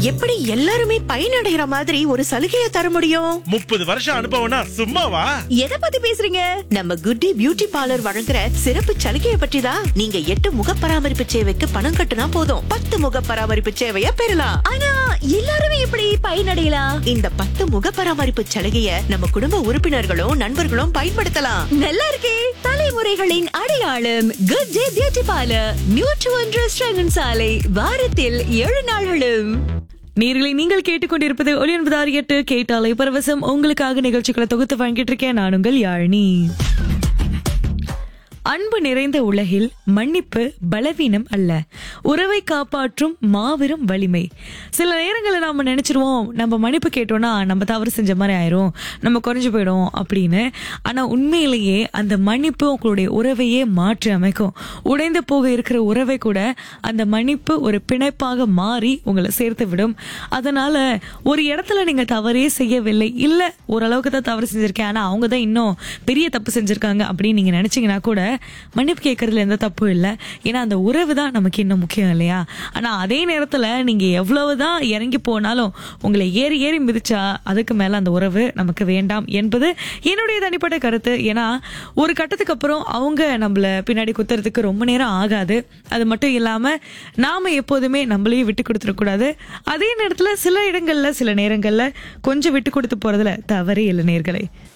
எப்படி எல்லாருமே பயனடைகிற மாதிரி ஒரு சலுகையை தர முடியும் முப்பது வருஷம் அனுபவம்னா சும்மாவா எதை பத்தி பேசுறீங்க நம்ம குட்டி பியூட்டி பார்லர் வழங்குற சிறப்பு சலுகையை பற்றி தான் நீங்க எட்டு முக பராமரிப்பு சேவைக்கு பணம் கட்டுனா போதும் பத்து முக பராமரிப்பு சேவைய பெறலாம் ஆனா எல்லாருமே எப்படி பயனடையலாம் இந்த பத்து முக பராமரிப்பு சலுகைய நம்ம குடும்ப உறுப்பினர்களும் நண்பர்களும் பயன்படுத்தலாம் நல்லா இருக்கே தலைமுறைகளின் அடையாளம் குட் டே பியூட்டி பார்லர் நியூட்ரு ஒன்று ஸ்ரங்கன் சாலை வாரத்தில் ஏழு நாள்களும் நேர்களை நீங்கள் கேட்டுக்கொண்டிருப்பது ஒளி ஒன்பது ஆறு எட்டு கேட்டாலை பரவசம் உங்களுக்காக நிகழ்ச்சிகளை தொகுத்து வழங்கிட்டு இருக்கேன் நான் உங்கள் யாழினி அன்பு நிறைந்த உலகில் மன்னிப்பு பலவீனம் அல்ல உறவை காப்பாற்றும் மாபெரும் வலிமை சில நேரங்களில் நாம நினைச்சிருவோம் நம்ம மன்னிப்பு கேட்டோம்னா நம்ம தவறு செஞ்ச மாதிரி ஆயிரும் நம்ம குறைஞ்சு போயிடும் அப்படின்னு ஆனா உண்மையிலேயே அந்த மன்னிப்பு உங்களுடைய உறவையே மாற்றி அமைக்கும் உடைந்து போக இருக்கிற உறவை கூட அந்த மன்னிப்பு ஒரு பிணைப்பாக மாறி உங்களை சேர்த்து விடும் அதனால ஒரு இடத்துல நீங்க தவறே செய்யவில்லை இல்ல ஓரளவுக்கு தான் தவறு செஞ்சிருக்கேன் ஆனா அவங்க தான் இன்னும் பெரிய தப்பு செஞ்சிருக்காங்க அப்படின்னு நீங்க நினைச்சீங்கன்னா கூட மன்னிப்பு கேட்கறதுல எந்த தப்பும் இல்லை ஏன்னா அந்த உறவு தான் நமக்கு இன்னும் முக்கியம் இல்லையா ஆனா அதே நேரத்துல நீங்க எவ்வளவுதான் இறங்கி போனாலும் உங்களை ஏறி ஏறி மிதிச்சா அதுக்கு மேல அந்த உறவு நமக்கு வேண்டாம் என்பது என்னுடைய தனிப்பட்ட கருத்து ஏன்னா ஒரு கட்டத்துக்கு அப்புறம் அவங்க நம்மள பின்னாடி குத்துறதுக்கு ரொம்ப நேரம் ஆகாது அது மட்டும் இல்லாம நாம எப்போதுமே நம்மளையும் விட்டு கொடுத்துடக்கூடாது அதே நேரத்துல சில இடங்கள்ல சில நேரங்கள்ல கொஞ்சம் விட்டு கொடுத்து போறதுல தவறே இல்லை நேர்களை